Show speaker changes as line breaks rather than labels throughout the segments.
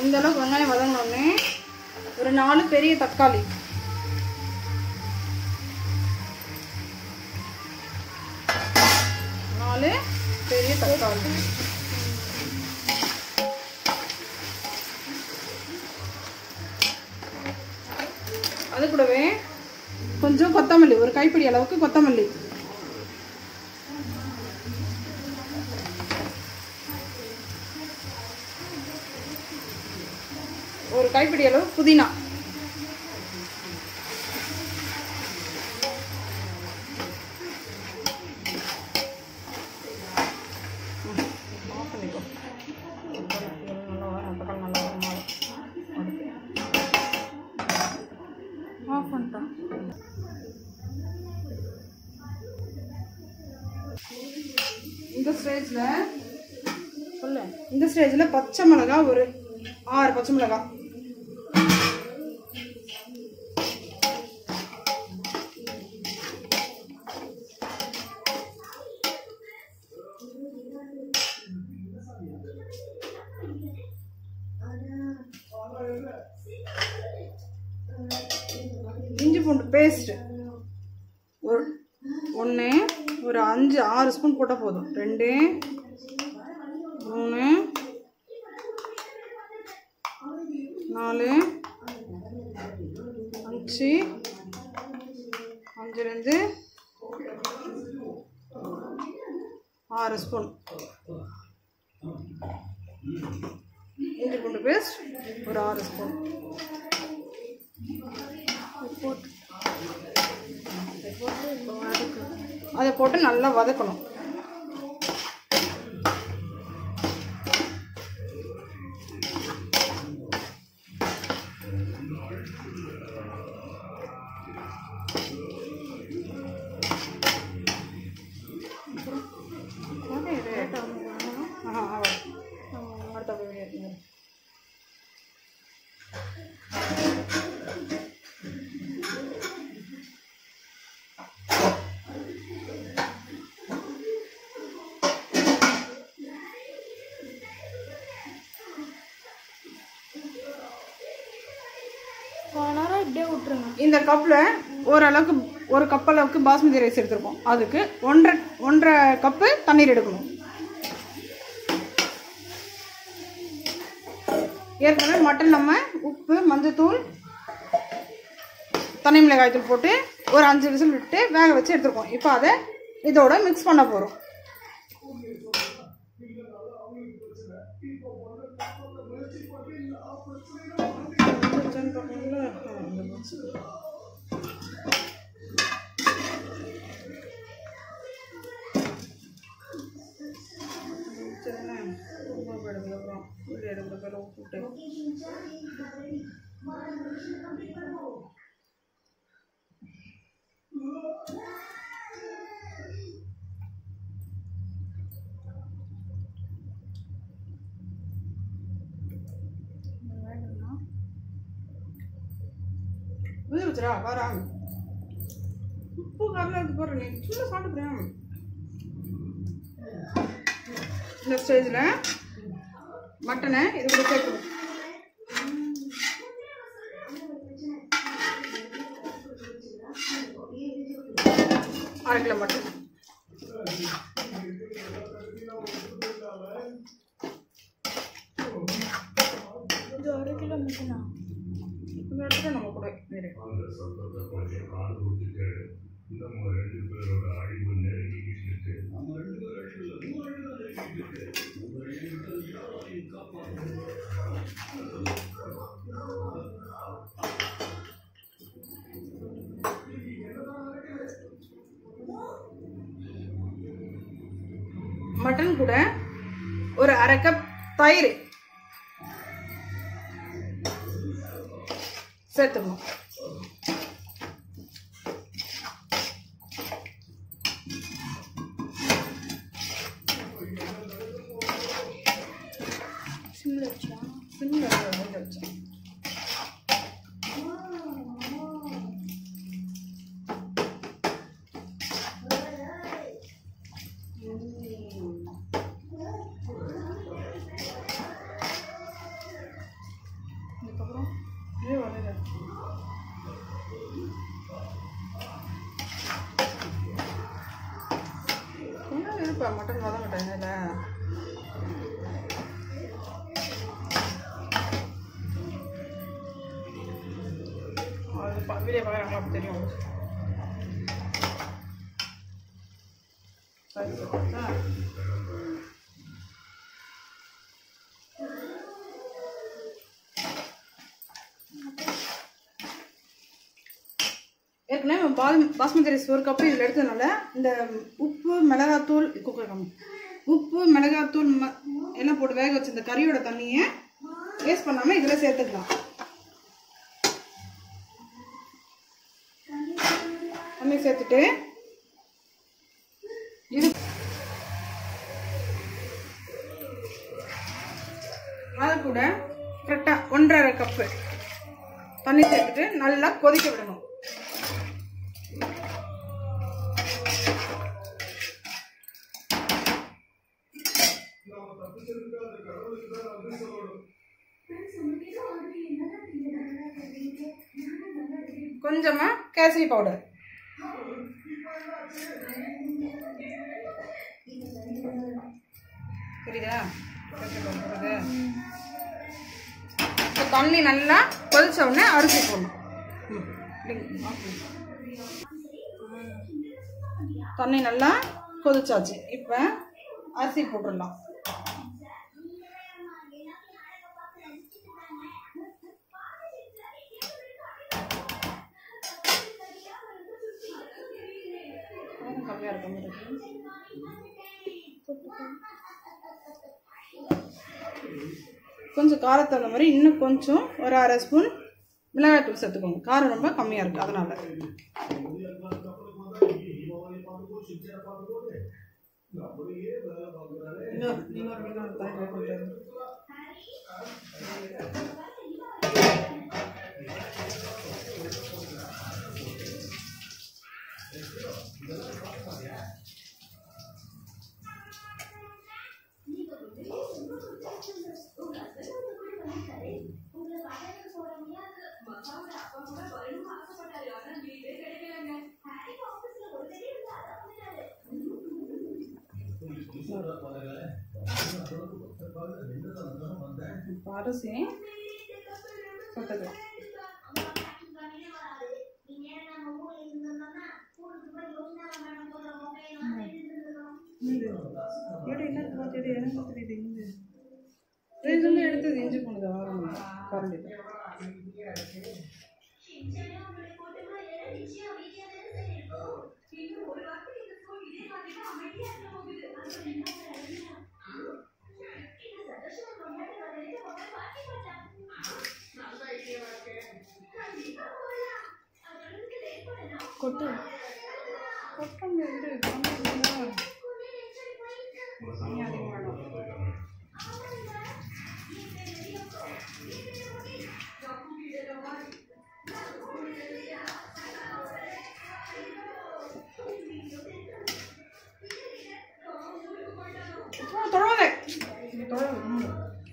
இந்த அளவுக்கு வெங்காயம் வதங்கினோடனே ஒரு நாலு பெரிய தக்காளி நாலு பெரிய தக்காளி அது கூடவே கொஞ்சம் கொத்தமல்லி ஒரு கைப்பிடி அளவுக்கு கொத்தமல்லி ஒரு கைப்பிடி அளவு புதினா ம், off பண்ணிக்கோ. நல்லா வரும், தக்காளி நல்லா வருமா? அடுத்து. Off பண்ணிட்டேன். இந்த ஸ்டேஜில் சொல்லு இந்த ஸ்டேஜில் பச்சை மிளகா ஒரு ஆறு பச்சை மிளகா இஞ்சி பூண்டு பேஸ்ட் ஒரு ஒன்று ஒரு அஞ்சு ஆறு ஸ்பூன் போட்டால் போதும் ரெண்டு மூணு நாலு அஞ்சு அஞ்சுலேருந்து ஆறு ஸ்பூன் இஞ்சி பூண்டு பேஸ்ட் ஒரு ஆறு ஸ்பூன் அதை போட்டு நல்லா வதக்கணும் ஆஹா, ஆ, வரும். அடுத்த அப்படியே இருங்க.
நேரம் இப்படியே விட்டுருங்க
இந்த கப்பில் ஓரளவுக்கு ஒரு கப் அளவுக்கு பாஸ்மதி ரைஸ் எடுத்திருக்கோம் அதுக்கு ஒன்றரை ஒன்றரை கப்பு தண்ணீர் எடுக்கணும் ஏற்கனவே மட்டன் நம்ம உப்பு மஞ்சத்தூள் தனி மிளகாய் தூள் போட்டு ஒரு அஞ்சு விசில் விட்டு வேக வச்சு எடுத்துருக்கோம் இப்போ அதை இதோட மிக்ஸ் பண்ண போகிறோம் விது வச்சுரா வரா உப்பு காரில் எடுத்து போடுறேன் நீ சும்மா சாப்பிட்டுக்கிறேன் இந்த ஸ்டேஜில் மட்டனை இது கூட சேர்க்கணும் அரை கிலோ மட்டன்
இது ஒரு கிலோ மட்டும்னா
இந்த இடத்துல நம்ம கூட வேறு
அந்த சத்தத்தை கொஞ்சம் காது விட்டுட்டு நம்ம ரெண்டு பேரோட அழிவு நெருங்கிக்கிட்டு நம்ம ரெண்டு பேரும் அழிவுல நம்ம ரெண்டு பேரும் நெருங்கிக்கிட்டு நம்ம ரெண்டு பேரும் யாரையும் காப்பாற்ற
மட்டன் கூட ஒரு அரை கப் தயிர் சேர்த்துக்கணும்
சிம்மில் வச்சா
சிம்மில் வச்சேன் மட்டன் வதங்கட்டும் எண்ணெயில் அது ப- வீடியோ பார்க்குறாங்களா அப்படி தெரியும் சரி, ஆ. ஏற்கனவே பால் பாஸ்மதி ரைஸ் ஒரு கப்பு இதில் எடுத்ததுனால இந்த உப்பு மிளகாத்தூள் குக்கர் கம்மி உப்பு மிளகாத்தூள் ம எல்லாம் போட்டு வேக வச்ச இந்த கறியோட தண்ணியை வேஸ்ட் பண்ணாமல் இதில் சேர்த்துக்கலாம் தண்ணி சேர்த்துட்டு இது அது கூட கரெக்டாக ஒன்றரை கப்பு தண்ணி சேர்த்துட்டு நல்லா கொதிக்க விடணும் கொஞ்சமா கேசரி பவுடர் புரியுதா கேசரி powder போடுறது. இப்ப தண்ணி நல்லா கொதிச்ச உடனே அரிசி போடணும் ம், இப்படி off பண்ணு. தண்ணி நல்லா கொதிச்சாச்சு இப்போ அரிசி போட்டுடலாம் நேரம் கம்மியாக இருக்க மாதிரி இருக்கு. கொஞ்சம் காரத்தை தகுந்த மாதிரி இன்னும் கொஞ்சம் ஒரு அரை ஸ்பூன் மிளகாய்த்தூள் சேர்த்துக்கோங்க காரம் ரொம்ப கம்மியாக இருக்குது அதனால் இன்னொரு இன்னொரு இன்னொரு தண்ணி போட்டு இப்போ அரிசி போட்டுக்கலாம் எடு என்ன பார்த்து எடு எனக்கு தெரியுது இஞ்சி ரெண்டு எடுத்தது இஞ்சி போனது ஆரம்பி கரண்டி
கொட்டு
கொட்டம் எடு கம்மியா தண்ணி அதிகமாகிடும் சும்மா தொடாதே. இங்க தொடாதே. ம்.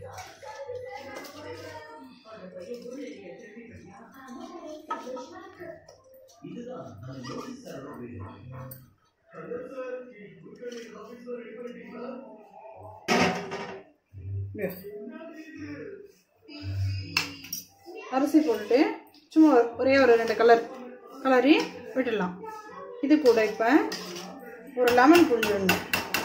Yes. அரிசி போட்டுட்டு சும்மா ஒரே ஒரு ரெண்டு கலர் கலரி விட்டுடலாம் இது கூட இப்போ ஒரு லெமன் புழிஞ்சிடணும்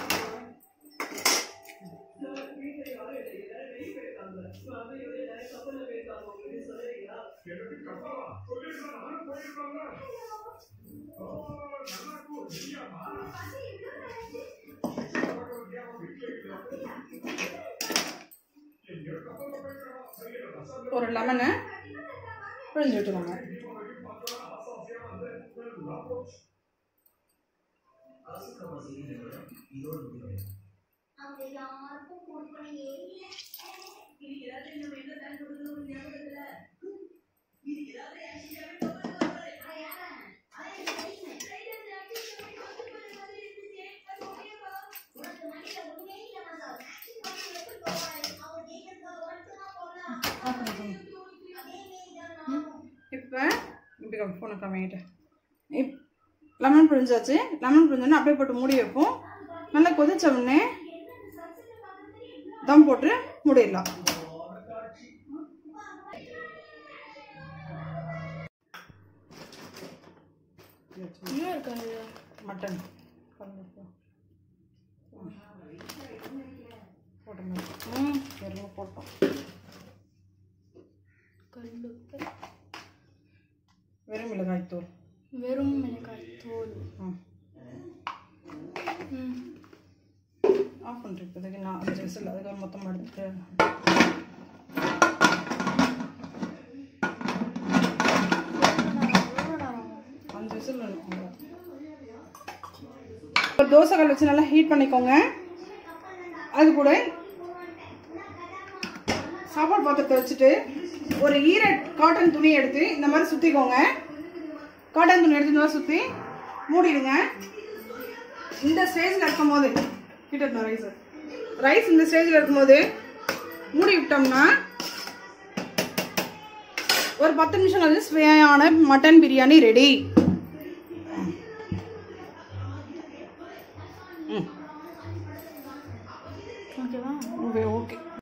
ஒரு லெமனை பிழிஞ்சு விட்டுருவாங்க இப்போ இப்படி ஃபோனை கம்மிக்கிட்ட இப் லெமன் பிழிஞ்சாச்சு லெமன் பிழிஞ்சோன்னா அப்படியே போட்டு மூடி வைப்போம் நல்லா கொதிச்ச உடனே தம் போட்டு மூடிடலாம்
இன்னும் இருக்காது
மட்டன் போட்டோம் ம் வெறும் போட்டோம்
கல்லுப்பு
வெறும் மிளகாய் தூள்
வெறும் மிளகாய் தூள்
ம்
ம்
ஆஃப் பண்ணுறேன் இப்போதைக்கு நான் அஞ்சு விசில் அதுக்கு மொத்தமாக எடுத்துட்டு அஞ்சு விசில் வேணும் அவ்வளவுதான். ஒரு தோசை கல் வச்சு நல்லா ஹீட் பண்ணிக்கோங்க அது கூட சாப்பாடு பாத்திரத்தை வச்சுட்டு ஒரு ஈர காட்டன் துணி எடுத்து இந்த மாதிரி சுற்றிக்கோங்க காட்டன் துணி எடுத்து இந்த மாதிரி சுற்றி மூடிடுங்க இந்த ஸ்டேஜில் இருக்கும்போது கிட்ட ரைஸ் ரைஸ் இந்த ஸ்டேஜில் இருக்கும்போது மூடி விட்டோம்னா ஒரு பத்து நிமிஷம் கழிச்சு சுவையான மட்டன் பிரியாணி ரெடி
ஓகேவா
ஓகே